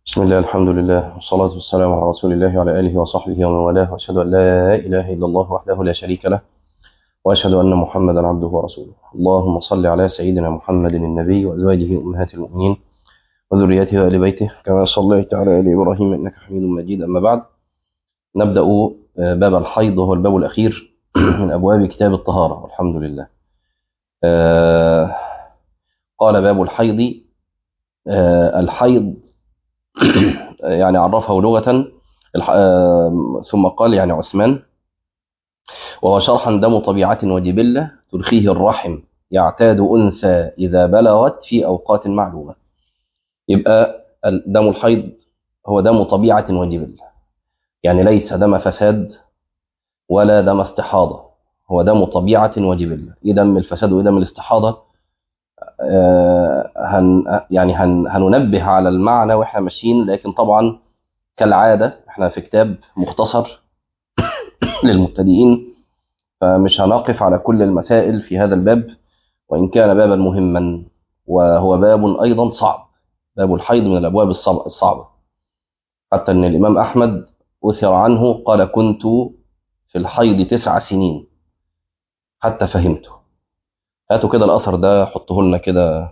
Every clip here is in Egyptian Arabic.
بسم الله الحمد لله والصلاة والسلام على رسول الله وعلى آله وصحبه ومن والاه وأشهد أن لا إله إلا الله وحده لا شريك له وأشهد أن محمدا عبده ورسوله اللهم صل على سيدنا محمد النبي وأزواجه أمهات المؤمنين وذريته وآل بيته كما صليت على آل إبراهيم إنك حميد مجيد أما بعد نبدأ باب الحيض وهو الباب الأخير من أبواب كتاب الطهارة والحمد لله قال باب الحيض الحيض يعني عرفه لغة ثم قال يعني عثمان وهو شرحا دم طبيعة وجبلة ترخيه الرحم يعتاد أنثى إذا بلغت في أوقات معلومة يبقى دم الحيض هو دم طبيعة وجبلة يعني ليس دم فساد ولا دم استحاضة هو دم طبيعة وجبلة إيه دم الفساد وإيه دم الاستحاضة هن يعني هن هننبه على المعنى واحنا ماشيين لكن طبعا كالعاده احنا في كتاب مختصر للمبتدئين فمش هنقف على كل المسائل في هذا الباب وان كان بابا مهما وهو باب ايضا صعب باب الحيض من الابواب الصعبه حتى ان الامام احمد اثر عنه قال كنت في الحيض تسع سنين حتى فهمته هاتوا كده الاثر ده حطه لنا كده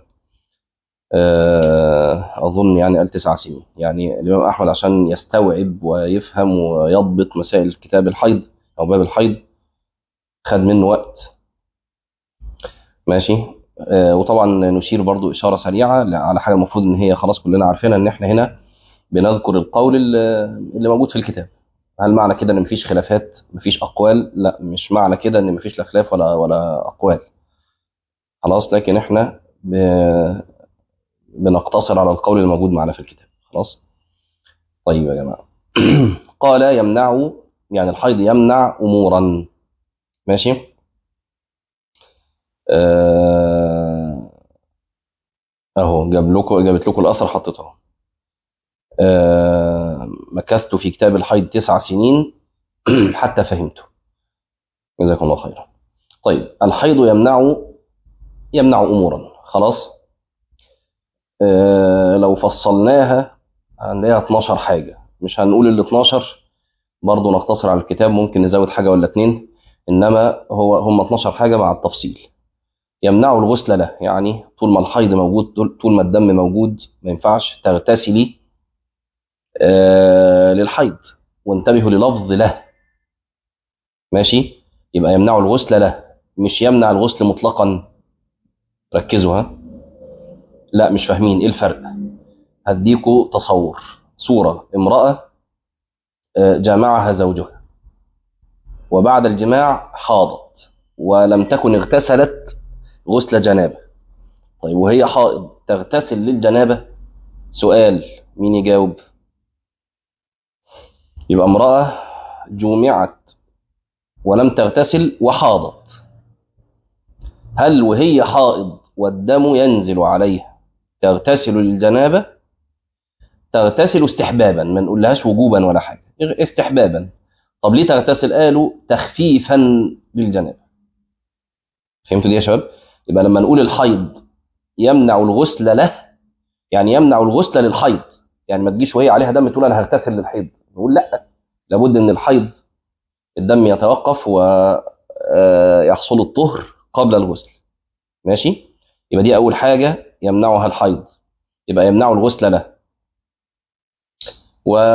اظن يعني قال تسع سنين يعني الامام احمد عشان يستوعب ويفهم ويضبط مسائل كتاب الحيض او باب الحيض خد منه وقت ماشي وطبعا نشير برضو اشاره سريعه على حاجه المفروض ان هي خلاص كلنا عارفينها ان احنا هنا بنذكر القول اللي موجود في الكتاب هل معنى كده ان مفيش خلافات مفيش اقوال لا مش معنى كده ان مفيش لا خلاف ولا ولا اقوال خلاص لكن احنا ب... بنقتصر على القول الموجود معنا في الكتاب خلاص طيب يا جماعه قال يمنع يعني الحيض يمنع امورا ماشي آه... اهو جاب لكم جابت لكم الاثر حطيته آه... مكثت في كتاب الحيض تسع سنين حتى فهمته جزاكم الله خيرا طيب الحيض يمنع يمنع امورا خلاص آه لو فصلناها هنلاقيها 12 حاجه مش هنقول ال 12 برضه نقتصر على الكتاب ممكن نزود حاجه ولا اتنين انما هو هم 12 حاجه مع التفصيل يمنع الغسل له يعني طول ما الحيض موجود طول ما الدم موجود ما ينفعش تغتسلي آه للحيض وانتبهوا للفظ له ماشي يبقى يمنع الغسل له مش يمنع الغسل مطلقا ركزوا ها لا مش فاهمين ايه الفرق هديكوا تصور صورة امرأة جامعها زوجها وبعد الجماع حاضت ولم تكن اغتسلت غسل جنابة طيب وهي حائض تغتسل للجنابة سؤال مين يجاوب يبقى امرأة جمعت ولم تغتسل وحاضت هل وهي حائض والدم ينزل عليها تغتسل للجنابة تغتسل استحبابا ما نقولهاش وجوبا ولا حاجة استحبابا طب ليه تغتسل قالوا تخفيفا للجنابة فهمتوا دي يا شباب يبقى لما نقول الحيض يمنع الغسل له يعني يمنع الغسل للحيض يعني ما تجيش وهي عليها دم تقول انا هغتسل للحيض نقول لا لابد ان الحيض الدم يتوقف ويحصل الطهر قبل الغسل ماشي يبقى دي اول حاجه يمنعها الحيض يبقى يمنع الغسل له و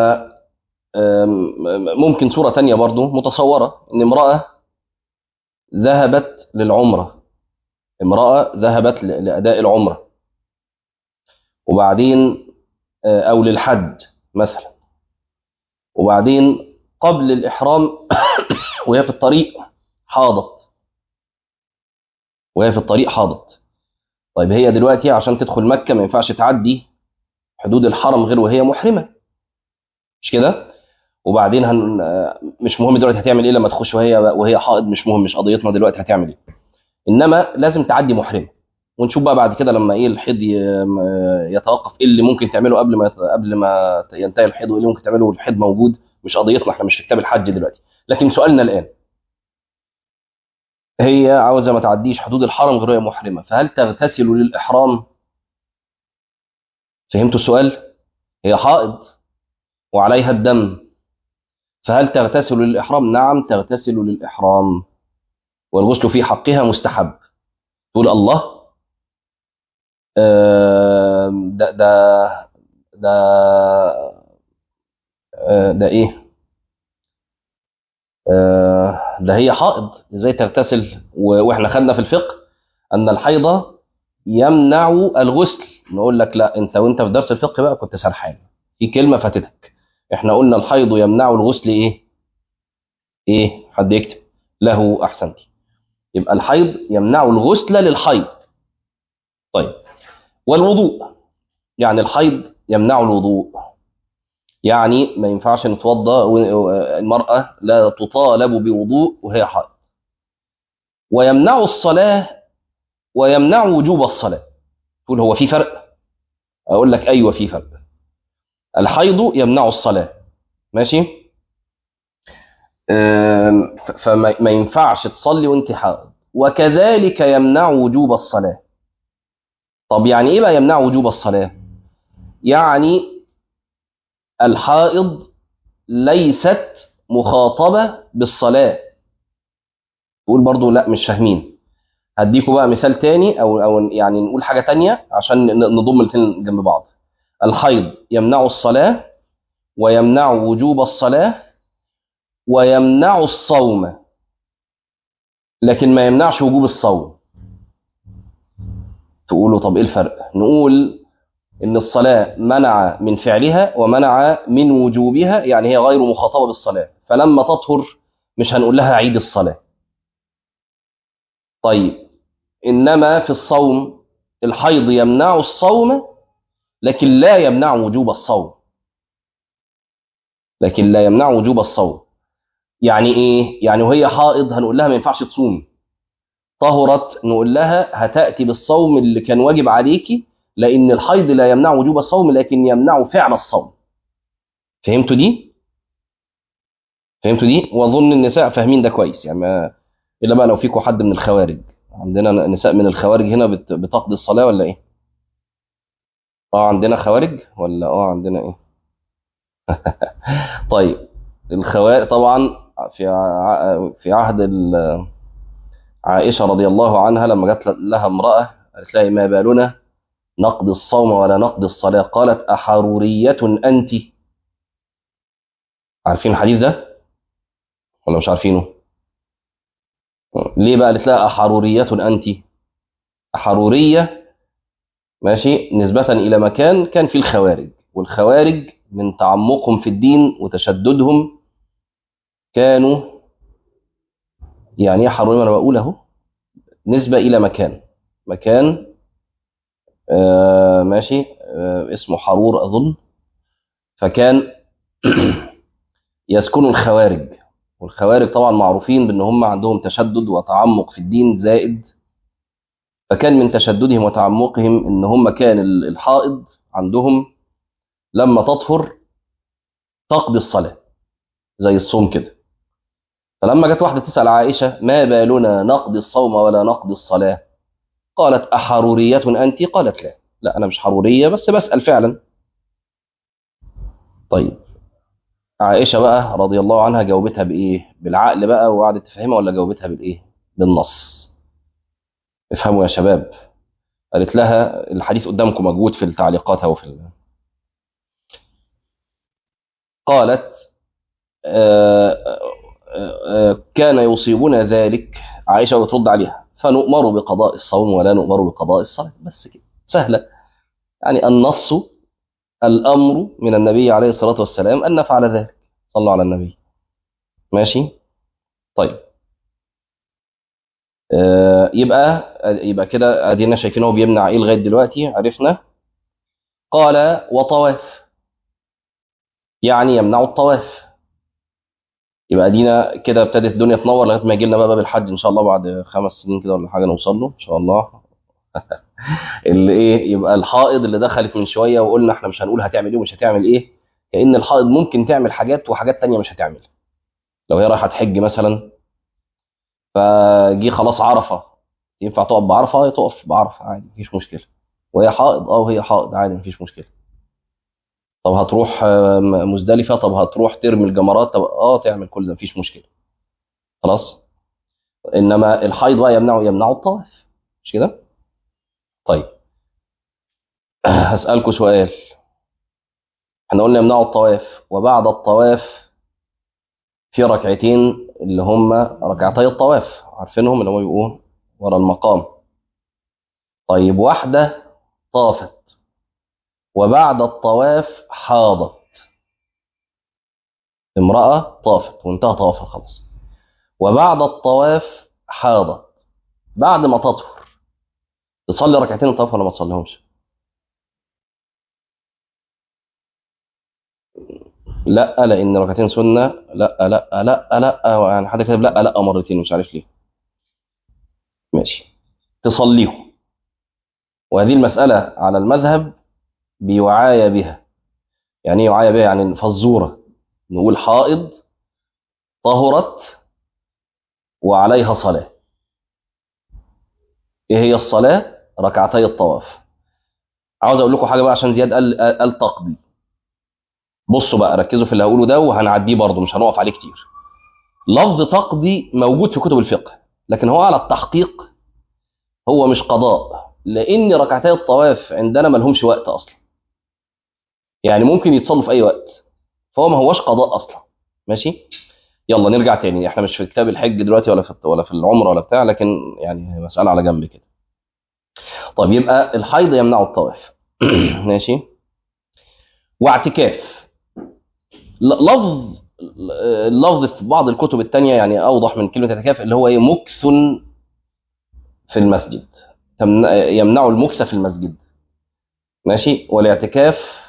ممكن صورة تانية برضو متصورة ان امرأة ذهبت للعمرة امرأة ذهبت لأداء العمرة وبعدين أو للحج مثلا وبعدين قبل الإحرام وهي في الطريق حاضت وهي في الطريق حاضت طيب هي دلوقتي عشان تدخل مكة ما ينفعش تعدي حدود الحرم غير وهي محرمة مش كده وبعدين هن... مش مهم دلوقتي هتعمل ايه لما تخش وهي وهي حائض مش مهم مش قضيتنا دلوقتي هتعمل ايه انما لازم تعدي محرمة ونشوف بقى بعد كده لما ايه الحيض يتوقف ايه اللي ممكن تعمله قبل ما قبل ما ينتهي الحيض وايه اللي ممكن تعمله والحيض موجود مش قضيتنا احنا مش في كتاب الحج دلوقتي لكن سؤالنا الان هي عاوزه ما تعديش حدود الحرم غير وهي محرمه فهل تغتسل للاحرام فهمتوا السؤال هي حائض وعليها الدم فهل تغتسل للإحرام؟ نعم تغتسل للإحرام والغسل في حقها مستحب تقول الله آم، ده ده ده آه، ده ايه آه، ده هي حائض ازاي تغتسل و- واحنا خدنا في الفقه ان الحيض يمنع الغسل نقول لك لا انت وانت في درس الفقه بقى كنت سرحان في كلمه فاتتك احنا قلنا الحيض يمنع الغسل ايه ايه حد يكتب له احسنتي يبقى الحيض يمنع الغسل للحيض طيب والوضوء يعني الحيض يمنع الوضوء يعني ما ينفعش نتوضا و- المراه لا تطالب بوضوء وهي حائض ويمنع الصلاه ويمنع وجوب الصلاه تقول هو في فرق اقول لك ايوه في فرق الحيض يمنع الصلاه ماشي أم، ف- فما ما ينفعش تصلي وانت حائض وكذلك يمنع وجوب الصلاه طب يعني ايه بقى يمنع وجوب الصلاه يعني الحائض ليست مخاطبه بالصلاه تقول برضو لا مش فاهمين هديكوا بقى مثال تاني او او يعني نقول حاجه تانية عشان ن- نضم الاثنين جنب بعض الحيض يمنع الصلاه ويمنع وجوب الصلاه ويمنع الصوم لكن ما يمنعش وجوب الصوم تقولوا طب ايه الفرق نقول ان الصلاه منع من فعلها ومنع من وجوبها يعني هي غير مخاطبه بالصلاه فلما تطهر مش هنقول لها عيد الصلاه طيب انما في الصوم الحيض يمنع الصوم لكن لا يمنع وجوب الصوم لكن لا يمنع وجوب الصوم يعني ايه يعني وهي حائض هنقول لها ما ينفعش تصوم طهرت نقول لها هتاتي بالصوم اللي كان واجب عليكي لان الحيض لا يمنع وجوب الصوم لكن يمنع فعل الصوم فهمتوا دي فهمتوا دي واظن النساء فاهمين ده كويس يعني ما الا بقى لو فيكم حد من الخوارج عندنا نساء من الخوارج هنا بت- بتقضي الصلاه ولا ايه اه عندنا خوارج ولا اه عندنا ايه طيب الخوارج طبعا في ع- في عهد ال- عائشه رضي الله عنها لما جت لها امراه قالت لها ما بالنا نقضي الصوم ولا نقضي الصلاه قالت احروريه انت عارفين الحديث ده ولا مش عارفينه ليه بقى قالت لها احروريه انت احروريه ماشي نسبه الى مكان كان فيه الخوارج والخوارج من تعمقهم في الدين وتشددهم كانوا يعني ايه حروريه انا بقول اهو نسبه الى مكان مكان آه ماشي آه اسمه حرور اظن فكان يسكن الخوارج والخوارج طبعا معروفين بان هم عندهم تشدد وتعمق في الدين زائد فكان من تشددهم وتعمقهم ان هم كان ال- الحائض عندهم لما تطهر تقضي الصلاه زي الصوم كده فلما جت واحده تسال عائشه ما بالنا نقضي الصوم ولا نقضي الصلاه قالت احروريه انت قالت لا لا انا مش حروريه بس بسال فعلا طيب عائشه بقى رضي الله عنها جاوبتها بايه بالعقل بقى وقعدت تفهمها ولا جاوبتها بالايه بالنص افهموا يا شباب قالت لها الحديث قدامكم موجود في التعليقات او في ال... قالت آه، آه، آه، كان يصيبنا ذلك عائشه بترد عليها فنؤمر بقضاء الصوم ولا نؤمر بقضاء الصلاه بس كده سهله يعني النص الامر من النبي عليه الصلاه والسلام ان نفعل ذلك صلوا على النبي ماشي طيب آه، يبقى يبقى كده ادينا شايفين هو بيمنع ايه لغايه دلوقتي عرفنا قال وطواف يعني يمنع الطواف يبقى ادينا كده ابتدت الدنيا تنور لغايه ما يجي لنا بقى باب الحج ان شاء الله بعد خمس سنين كده ولا حاجه نوصل له ان شاء الله اللي ايه يبقى الحائض اللي دخلت من شويه وقلنا احنا مش هنقول هتعمل ايه ومش هتعمل ايه كأن الحائض ممكن تعمل حاجات وحاجات تانية مش هتعمل لو هي رايحه تحج مثلا فجي خلاص عرفه ينفع تقف بعرفه تقف بعرفه عادي مفيش مشكله وهي حائض اه وهي حائض عادي مفيش مشكله طب هتروح آه، م- مزدلفة طب هتروح ترمي الجمرات طب اه تعمل كل ده مفيش مشكلة خلاص انما الحيض بقى يمنعه يمنعه الطواف مش كده طيب هسألكوا سؤال احنا قلنا يمنعه الطواف وبعد الطواف في ركعتين اللي هم ركعتي الطواف عارفينهم اللي هم بيبقوا ورا المقام طيب واحدة طافت وبعد الطواف حاضت امرأة طافت وانتهى طوافها خلاص وبعد الطواف حاضت بعد ما تطهر تصلي ركعتين الطواف ولا ما تصليهمش لا لان ركعتين سنه لا لا لا لا يعني حد كتب لا لا مرتين مش عارف ليه ماشي تصليهم وهذه المساله على المذهب بيعايا بها يعني ايه يعايا بها يعني فزوره نقول حائض طهرت وعليها صلاه ايه هي الصلاه ركعتي الطواف عاوز اقول لكم حاجه بقى عشان زياد قال قال تقضي بصوا بقى ركزوا في اللي هقوله ده وهنعديه برضه مش هنقف عليه كتير لفظ تقضي موجود في كتب الفقه لكن هو على التحقيق هو مش قضاء لان ركعتي الطواف عندنا ما لهمش وقت اصلا يعني ممكن يتصلوا في اي وقت فهو ما هوش قضاء اصلا ماشي يلا نرجع تاني احنا مش في كتاب الحج دلوقتي ولا في ولا في العمره ولا بتاع لكن يعني مساله على جنب كده طيب يبقى الحيض يمنع الطواف ماشي واعتكاف ل- لفظ اللفظ في بعض الكتب التانية يعني أوضح من كلمة اعتكاف اللي هو إيه مكث في المسجد تمنع- يمنع المكث في المسجد ماشي والاعتكاف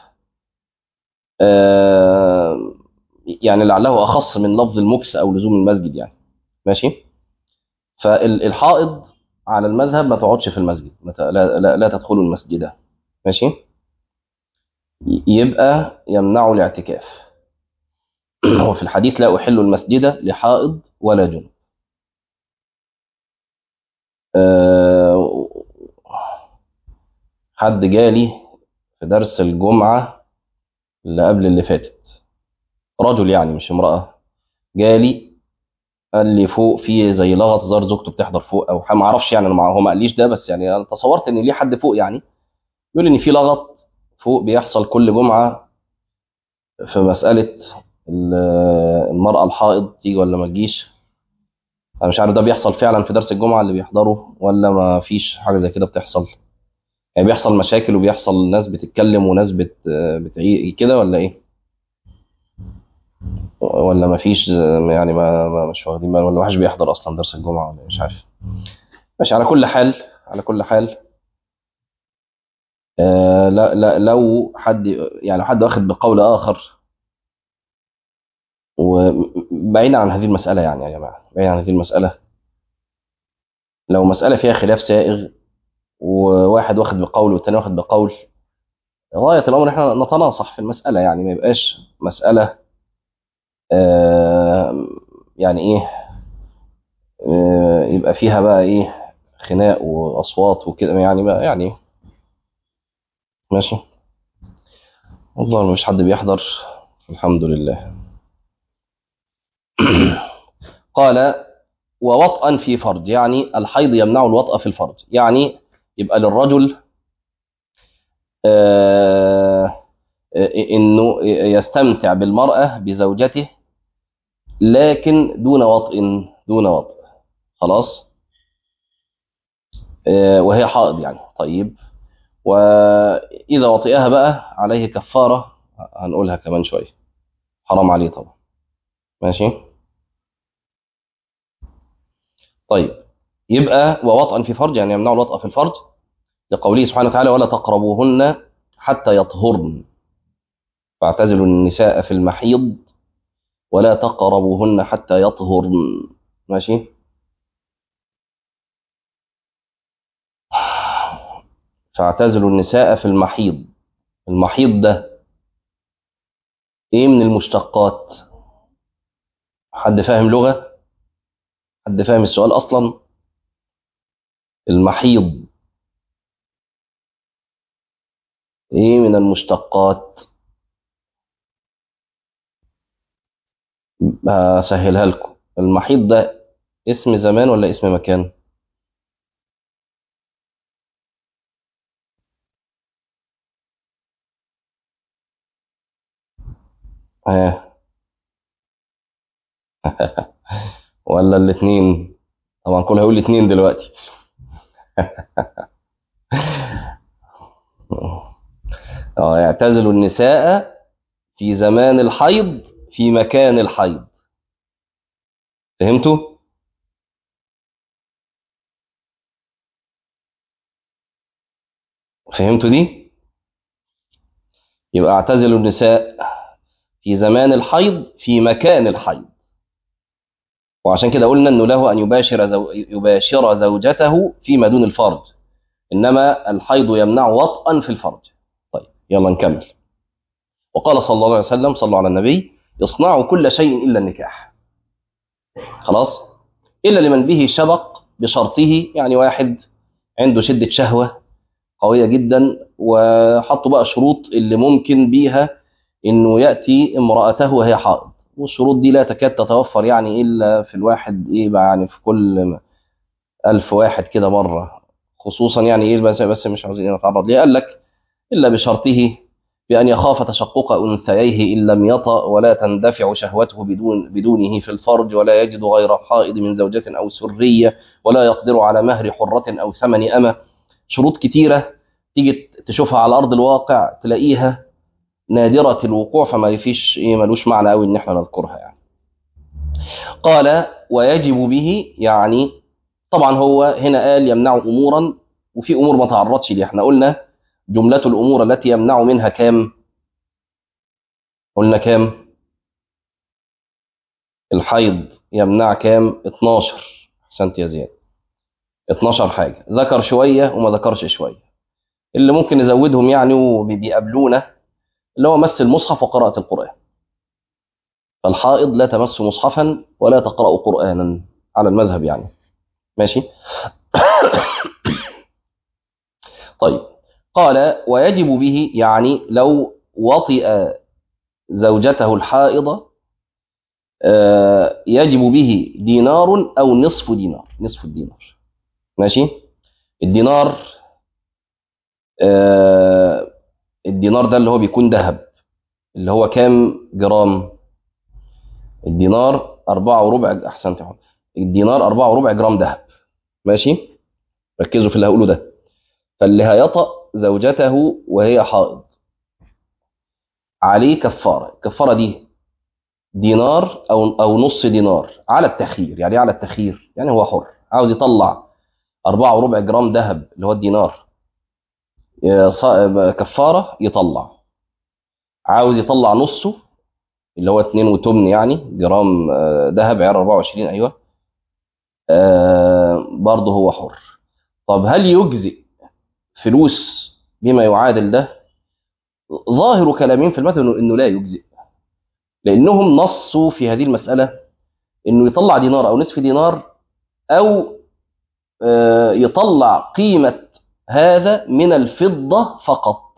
آه، يعني لعله أخص من لفظ المكث أو لزوم المسجد يعني ماشي فالحائض على المذهب ما تقعدش في المسجد ما ت- لا, لا, لا تدخل المسجد ماشي ي- يبقى يمنع الاعتكاف وفي الحديث لا أحل المسجد لحائض ولا جنب آه، حد جالي في درس الجمعة اللي قبل اللي فاتت رجل يعني مش امرأة جالي قال لي فوق في زي لغط زار زوجته بتحضر فوق او ح- ما اعرفش يعني انا مع- هو ما قاليش ده بس يعني انا تصورت ان ليه حد فوق يعني يقول ان في لغط فوق بيحصل كل جمعة في مسألة ال- المرأة الحائض تيجي ولا ما تجيش انا مش عارف ده بيحصل فعلا في درس الجمعة اللي بيحضره ولا ما فيش حاجة زي كده بتحصل يعني بيحصل مشاكل وبيحصل ناس بتتكلم وناس بت بتعي كده ولا ايه ولا ما فيش يعني ما, ما مش واخدين بالهم ولا ما حدش بيحضر اصلا درس الجمعة ولا إيه؟ مش عارف ماشي على كل حال على كل حال آه لا لا لو حد يعني لو حد واخد بقول اخر وبعيدا عن هذه المسألة يعني يا جماعة بعيدا عن هذه المسألة لو مسألة فيها خلاف سائغ وواحد واخد بقول والتاني واخد بقول غاية الأمر احنا نتناصح في المسألة يعني ما يبقاش مسألة آه يعني ايه آه يبقى فيها بقى ايه خناق وأصوات وكده يعني بقى يعني ماشي والله مش حد بيحضر الحمد لله قال ووطئا في فرج يعني الحيض يمنع الوطأ في الفرج يعني يبقى للرجل آه، آه، انه يستمتع بالمرأة بزوجته لكن دون وطئ دون وطئ خلاص آه، وهي حائض يعني طيب وإذا وطئها بقى عليه كفارة هنقولها كمان شوية حرام عليه طبعا ماشي طيب يبقى ووطئا في فرج يعني يمنع الوطأ في الفرج لقوله سبحانه وتعالى ولا تقربوهن حتى يطهرن فاعتزلوا النساء في المحيض ولا تقربوهن حتى يطهرن ماشي فاعتزلوا النساء في المحيض المحيض ده ايه من المشتقات حد فاهم لغة حد فاهم السؤال اصلا المحيض ايه من المشتقات هسهلها لكم المحيط ده اسم زمان ولا اسم مكان آه. ولا الاثنين طبعا كله هيقول الاثنين دلوقتي اه يعتزل النساء في زمان الحيض في مكان الحيض فهمتوا فهمتوا دي يبقى اعتزل النساء في زمان الحيض في مكان الحيض وعشان كده قلنا انه له ان يباشر زو... يباشر زوجته فيما دون الفرج انما الحيض يمنع وطئا في الفرج طيب يلا نكمل وقال صلى الله عليه وسلم صلوا على النبي يصنع كل شيء الا النكاح خلاص الا لمن به شبق بشرطه يعني واحد عنده شده شهوه قويه جدا وحطوا بقى شروط اللي ممكن بيها انه ياتي امراته وهي حائض والشروط دي لا تكاد تتوفر يعني الا في الواحد ايه بقى يعني في كل ألف واحد كده مره خصوصا يعني ايه بس بس مش عاوزين نتعرض ليه قال لك الا بشرطه بان يخاف تشقق انثييه ان لم يطأ ولا تندفع شهوته بدون بدونه في الفرج ولا يجد غير حائض من زوجة او سريه ولا يقدر على مهر حرة او ثمن امه شروط كتيره تيجي تشوفها على ارض الواقع تلاقيها نادرة الوقوع فما فيش ايه ملوش معنى قوي ان احنا نذكرها يعني. قال ويجب به يعني طبعا هو هنا قال يمنع امورا وفي امور ما تعرضش ليها احنا قلنا جملة الامور التي يمنع منها كام؟ قلنا كام؟ الحيض يمنع كام؟ 12 احسنت يا زياد 12 حاجة ذكر شوية وما ذكرش شوية اللي ممكن نزودهم يعني وبيقابلونا اللي هو مس المصحف وقراءة القرآن فالحائض لا تمس مصحفا ولا تقرأ قرآنا على المذهب يعني ماشي طيب قال ويجب به يعني لو وطئ زوجته الحائضة يجب به دينار أو نصف دينار نصف الدينار ماشي الدينار الدينار ده اللي هو بيكون ذهب اللي هو كام جرام الدينار أربعة وربع أحسنت يا الدينار أربعة وربع جرام ذهب ماشي ركزوا في اللي هقوله ده فاللي هيطأ زوجته وهي حائض عليه كفارة الكفارة دي دينار أو أو نص دينار على التخيير يعني على التخيير يعني هو حر عاوز يطلع أربعة وربع جرام ذهب اللي هو الدينار كفارة يطلع عاوز يطلع نصه اللي هو 2 وتمن يعني جرام ذهب عيار 24 ايوه آه برضه هو حر طب هل يجزئ فلوس بما يعادل ده ظاهر كلامهم في المثل انه لا يجزئ لانهم نصوا في هذه المساله انه يطلع دينار او نصف دينار او آه يطلع قيمه هذا من الفضة فقط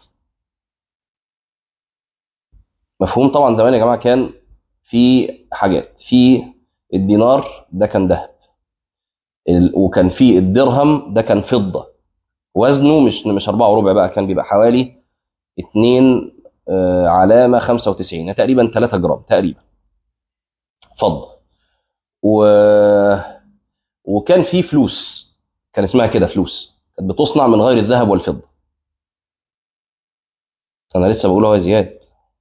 مفهوم طبعا زمان يا جماعة كان في حاجات في الدينار ده كان ذهب وكان في الدرهم ده كان فضة وزنه مش مش أربعة وربع بقى كان بيبقى حوالي اتنين علامة خمسة وتسعين تقريبا تلاتة جرام تقريبا فضة و... وكان في فلوس كان اسمها كده فلوس كانت بتصنع من غير الذهب والفضة أنا لسه بقولها يا زياد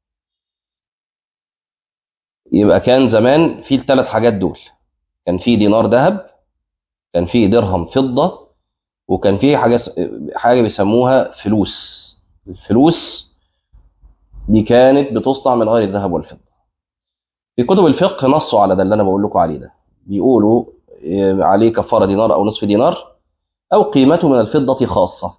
يبقى كان زمان في الثلاث حاجات دول كان في دينار ذهب كان في درهم فضة وكان في حاجة حاجة بيسموها فلوس الفلوس دي كانت بتصنع من غير الذهب والفضة في كتب الفقه نصوا على ده اللي أنا بقول لكم عليه ده بيقولوا عليه كفارة دينار أو نصف دينار أو قيمته من الفضة خاصة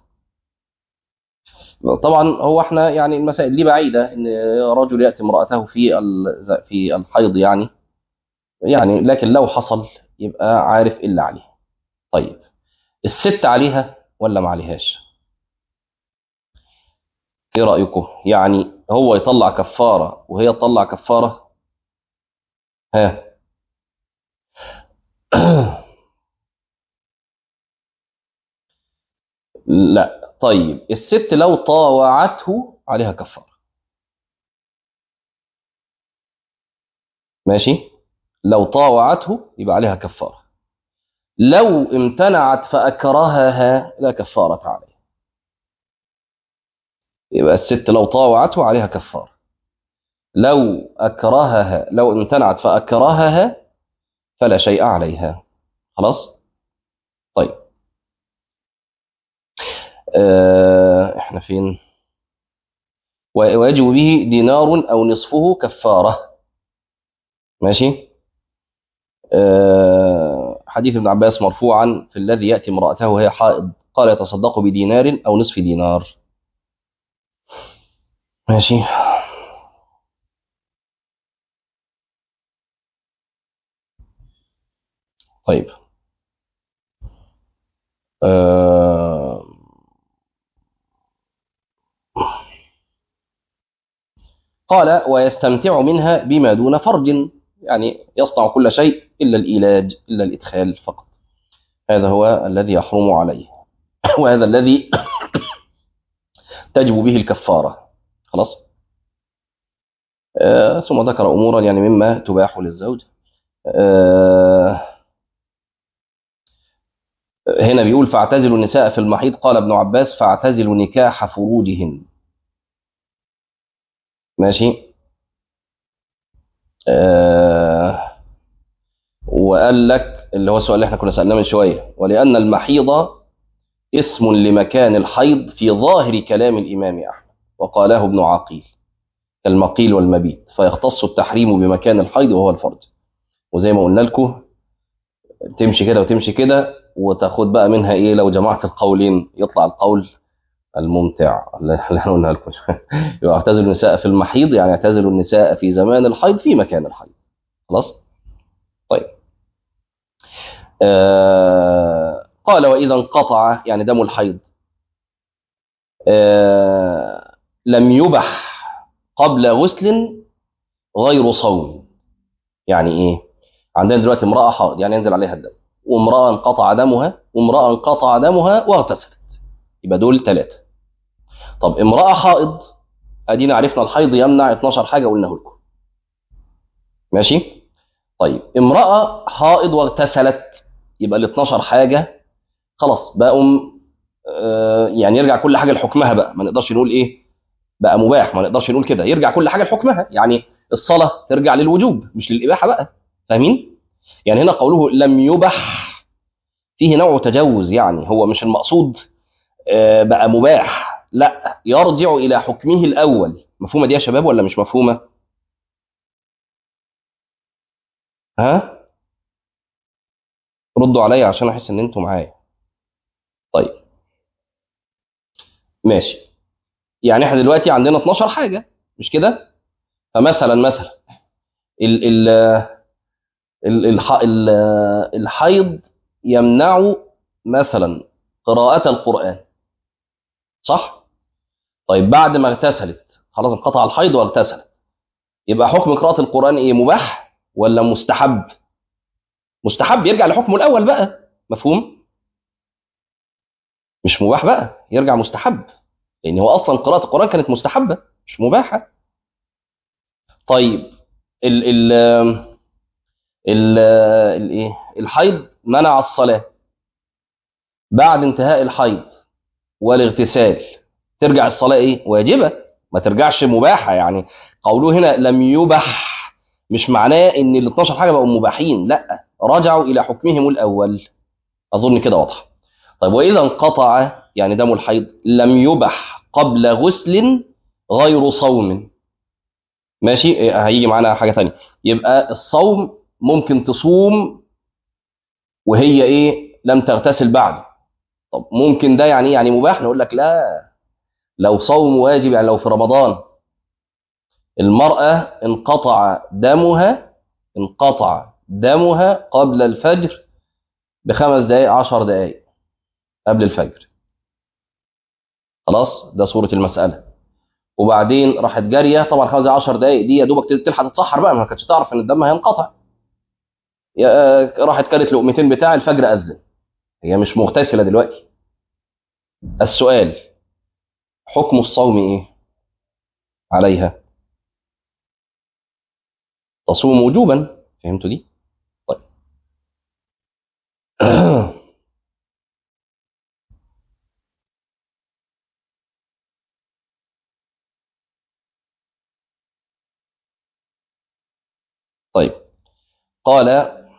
طبعا هو احنا يعني المسائل دي بعيدة ان رجل يأتي امرأته في في الحيض يعني يعني لكن لو حصل يبقى عارف ايه اللي عليه طيب الست عليها ولا ما عليهاش ايه رأيكم يعني هو يطلع كفارة وهي تطلع كفارة ها لا طيب الست لو طاوعته عليها كفارة ماشي لو طاوعته يبقى عليها كفارة لو امتنعت فأكرهها لا كفارة عليها يبقى الست لو طاوعته عليها كفارة لو أكرهها لو امتنعت فأكرهها فلا شيء عليها خلاص طيب آه احنا فين ويجب به دينار أو نصفه كفارة ماشي آه حديث ابن عباس مرفوعا في الذي يأتي امرأته وهي حائض قال يتصدق بدينار أو نصف دينار ماشي طيب آه قال ويستمتع منها بما دون فرج يعني يصنع كل شيء إلا الإيلاج إلا الإدخال فقط هذا هو الذي يحرم عليه وهذا الذي تجب به الكفارة خلاص آه ثم ذكر أمورا يعني مما تباح للزوج آه هنا بيقول فاعتزلوا النساء في المحيط قال ابن عباس فاعتزلوا نكاح فروجهن ماشي آه وقال لك اللي هو السؤال اللي احنا كنا سألناه من شوية ولأن المحيض اسم لمكان الحيض في ظاهر كلام الإمام أحمد وقاله ابن عقيل كالمقيل والمبيت فيختص التحريم بمكان الحيض وهو الفرج وزي ما قلنا لكم تمشي كده وتمشي كده وتاخد بقى منها ايه لو جمعت القولين يطلع القول الممتع اللي احنا قلنا لكم يبقى اعتزلوا النساء في المحيض يعني اعتزلوا النساء في زمان الحيض في مكان الحيض خلاص طيب آه قال واذا انقطع يعني دم الحيض آه لم يبح قبل غسل غير صوم يعني ايه عندنا دلوقتي امراه حائض يعني ينزل عليها الدم وامراه انقطع دمها وامراه انقطع دمها واغتسلت يبقى دول ثلاثه طب امراه حائض ادينا عرفنا الحيض يمنع 12 حاجه قلناه لكم ماشي طيب امراه حائض واغتسلت يبقى ال 12 حاجه خلاص بقوا آه يعني يرجع كل حاجه لحكمها بقى ما نقدرش نقول ايه بقى مباح ما نقدرش نقول كده يرجع كل حاجه لحكمها يعني الصلاه ترجع للوجوب مش للاباحه بقى فاهمين يعني هنا قوله لم يبح فيه نوع تجوز يعني هو مش المقصود آه بقى مباح لا يرجع الى حكمه الاول مفهومه دي يا شباب ولا مش مفهومه ها ردوا عليا عشان احس ان انتوا معايا طيب ماشي يعني احنا دلوقتي عندنا 12 حاجه مش كده فمثلا مثلا ال ال ال الح ال الحيض يمنع مثلا قراءة القرآن صح؟ طيب بعد ما اغتسلت خلاص انقطع الحيض واغتسلت يبقى حكم قراءة القرآن ايه مباح ولا مستحب؟ مستحب يرجع لحكمه الأول بقى مفهوم؟ مش مباح بقى يرجع مستحب لأن هو أصلا قراءة القرآن كانت مستحبة مش مباحة طيب ال ال ال الايه الحيض منع الصلاة بعد انتهاء الحيض والاغتسال ترجع الصلاة ايه واجبة ما ترجعش مباحة يعني قوله هنا لم يبح مش معناه ان ال 12 حاجة بقوا مباحين لا رجعوا الى حكمهم الاول اظن كده واضح طيب واذا انقطع يعني دم الحيض لم يبح قبل غسل غير صوم ماشي هيجي معانا حاجة ثانيه يبقى الصوم ممكن تصوم وهي ايه لم تغتسل بعد طب ممكن ده يعني يعني مباح نقول لك لا لو صوم واجب يعني لو في رمضان المرأة انقطع دمها انقطع دمها قبل الفجر بخمس دقائق عشر دقائق قبل الفجر خلاص ده صورة المسألة وبعدين راحت جارية طبعا خمس دقائق 10 دقائق دي يا دوبك تلحق تتسحر بقى ما كانتش تعرف ان الدم هينقطع يا- راحت كانت لقمتين بتاع الفجر اذن هي مش مغتسله دلوقتي السؤال حكم الصوم ايه عليها تصوم وجوبا فهمتوا دي طيب طيب قال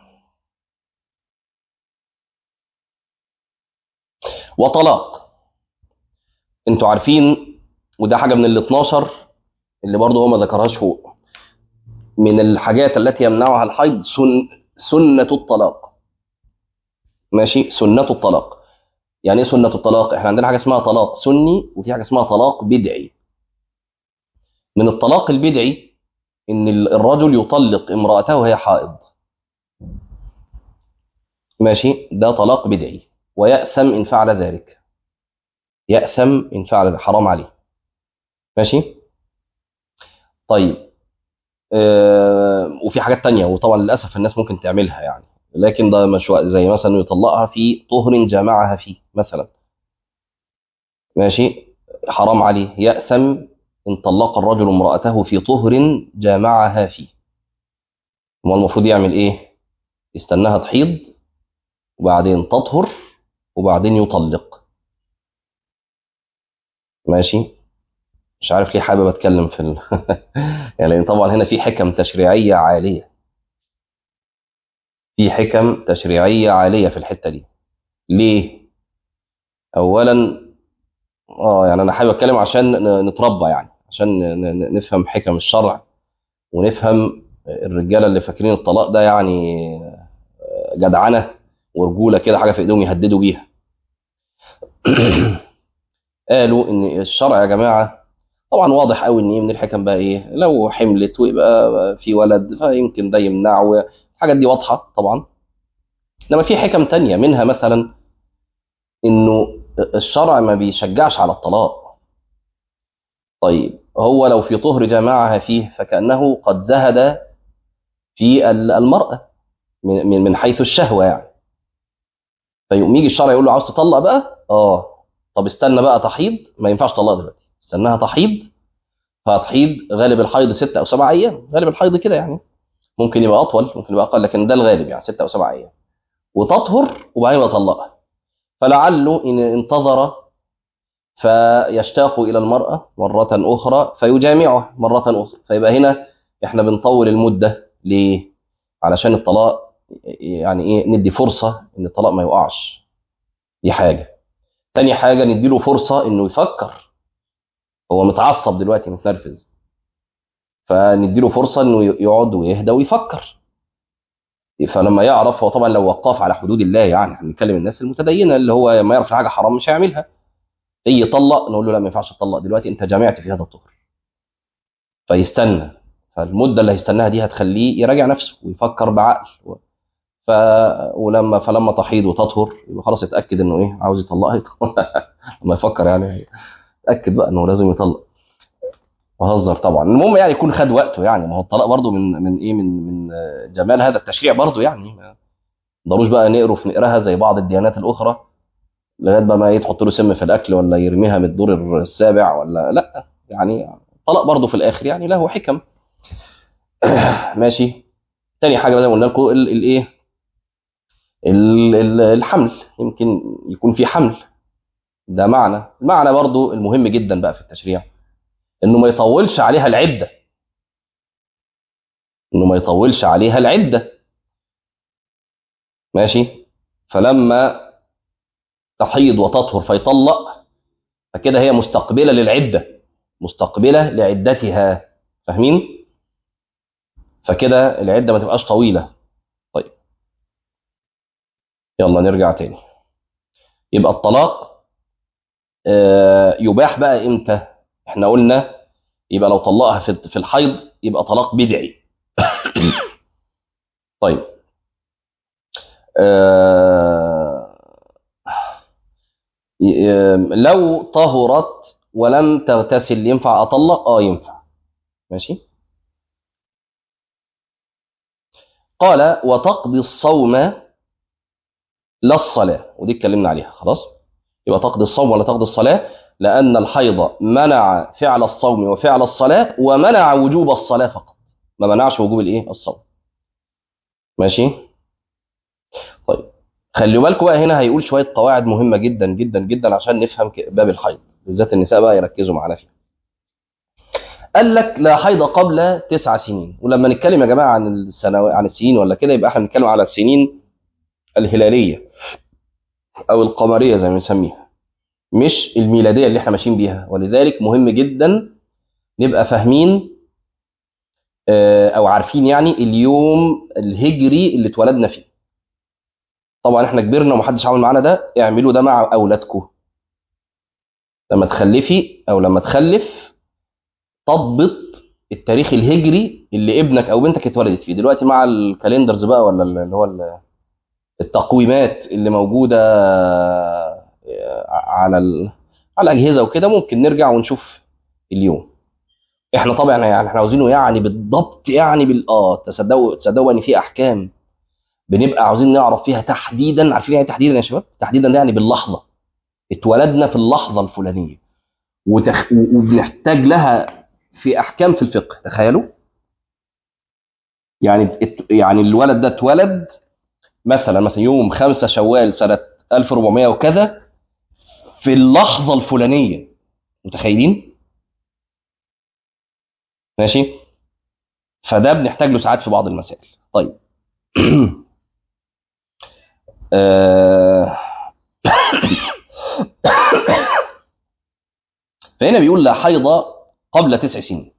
وطلاق انتوا عارفين وده حاجه من ال 12 اللي برضه هو ما ذكرهاش فوق من الحاجات التي يمنعها الحيض سن سنه الطلاق ماشي سنه الطلاق يعني ايه سنه الطلاق احنا عندنا حاجه اسمها طلاق سني وفي حاجه اسمها طلاق بدعي من الطلاق البدعي ان ال- الرجل يطلق امراته وهي حائض ماشي ده طلاق بدعي ويأثم إن فعل ذلك يأثم إن فعل ذلك حرام عليه ماشي طيب آه وفي حاجات تانية وطبعا للأسف الناس ممكن تعملها يعني لكن ده مش وقت- زي مثلا يطلقها في طهر جمعها فيه مثلا ماشي حرام عليه يأثم إن طلق الرجل امرأته في طهر جامعها فيه هو المفروض يعمل إيه؟ يستناها تحيض وبعدين تطهر وبعدين يطلق ماشي مش عارف ليه حابب اتكلم في ال... يعني لأن طبعا هنا في حكم تشريعيه عاليه في حكم تشريعيه عاليه في الحته دي ليه اولا اه يعني انا حابب اتكلم عشان ن- نتربى يعني عشان ن- ن- نفهم حكم الشرع ونفهم الرجاله اللي فاكرين الطلاق ده يعني جدعنه ورجوله كده حاجه في ايديهم يهددوا بيها قالوا ان الشرع يا جماعه طبعا واضح قوي ان ايه من الحكم بقى ايه لو حملت ويبقى في ولد فيمكن ده يمنعه الحاجات دي واضحه طبعا انما في حكم تانية منها مثلا انه الشرع ما بيشجعش على الطلاق طيب هو لو في طهر جماعها فيه فكانه قد زهد في ال- المراه من من- من حيث الشهوه يعني فيقوم يجي الشرع يقول له عاوز تطلق بقى اه طب استنى بقى تحيض ما ينفعش تطلق دلوقتي استناها تحيض فهتحيض غالب الحيض ستة او سبع ايام غالب الحيض كده يعني ممكن يبقى اطول ممكن يبقى اقل لكن ده الغالب يعني ستة او سبع ايام وتطهر وبعدين يطلقها فلعله ان انتظر فيشتاق الى المراه مره اخرى فيجامعها مره اخرى فيبقى هنا احنا بنطول المده ليه علشان الطلاق يعني ايه ندي فرصه ان الطلاق ما يقعش دي حاجه تاني حاجه نديله فرصه انه يفكر هو متعصب دلوقتي متنرفز فنديله فرصه انه يقعد ويهدى ويفكر فلما يعرف هو طبعا لو وقف على حدود الله يعني احنا بنتكلم الناس المتدينه اللي هو ما يعرف حاجه حرام مش هيعملها يجي يطلق نقول له لا ما ينفعش تطلق دلوقتي انت جامعت في هذا الطهر فيستنى فالمده اللي هيستناها دي هتخليه يراجع نفسه ويفكر بعقل ف... ولما فلما تحيض وتطهر يبقى خلاص اتاكد انه ايه عاوز يطلقها لما يفكر يعني اتاكد بقى انه لازم يطلق بهزر طبعا المهم يعني يكون خد وقته يعني ما هو الطلاق برضه من من ايه من من جمال هذا التشريع برضه يعني ما ضروش بقى نقرف نقراها زي بعض الديانات الاخرى لغايه بقى ما ايه تحط له سم في الاكل ولا يرميها من الدور السابع ولا لا يعني الطلاق برضه في الاخر يعني له حكم ماشي تاني حاجه زي ما قلنا لكم الايه الحمل يمكن يكون في حمل ده معنى المعنى برضه المهم جدا بقى في التشريع انه ما يطولش عليها العده انه ما يطولش عليها العده ماشي فلما تحيض وتطهر فيطلق فكده هي مستقبله للعده مستقبله لعدتها فاهمين فكده العده ما تبقاش طويله طيب يلا نرجع تاني يبقى الطلاق آه يباح بقى امتى احنا قلنا يبقى لو طلقها في في الحيض يبقى طلاق بدعي طيب آه لو طهرت ولم تغتسل ينفع اطلق اه ينفع ماشي قال وتقضي الصوم لا الصلاة ودي اتكلمنا عليها خلاص يبقى تقضي الصوم ولا تقضي الصلاة لأن الحيض منع فعل الصوم وفعل الصلاة ومنع وجوب الصلاة فقط ما منعش وجوب الايه الصوم ماشي طيب خلوا بالكم بقى هنا هيقول شوية قواعد مهمة جدا جدا جدا عشان نفهم باب الحيض بالذات النساء بقى يركزوا معانا فيها قال لك لا حيض قبل تسع سنين ولما نتكلم يا جماعة عن السنوات عن السنين ولا كده يبقى احنا بنتكلم على السنين الهلالية أو القمرية زي ما بنسميها مش الميلادية اللي احنا ماشيين بيها ولذلك مهم جدا نبقى فاهمين أو عارفين يعني اليوم الهجري اللي اتولدنا فيه طبعا احنا كبرنا ومحدش عمل معانا ده اعملوا ده مع أولادكم لما تخلفي أو لما تخلف تضبط التاريخ الهجري اللي ابنك أو بنتك اتولدت فيه دلوقتي مع الكالندرز بقى ولا اللي هو التقويمات اللي موجودة على على الأجهزة وكده ممكن نرجع ونشوف اليوم احنا طبعا يعني احنا عاوزينه يعني بالضبط يعني بال اه تصدقوا تصدقوا ان في احكام بنبقى عاوزين نعرف فيها تحديدا عارفين يعني تحديدا يا شباب تحديدا ده يعني باللحظه اتولدنا في اللحظه الفلانيه وتخ... وبنحتاج لها في احكام في الفقه تخيلوا يعني يعني الولد ده اتولد مثلا مثلا يوم 5 شوال سنه 1400 وكذا في اللحظه الفلانيه متخيلين ماشي فده بنحتاج له ساعات في بعض المسائل طيب فهنا بيقول لا حيض قبل تسع سنين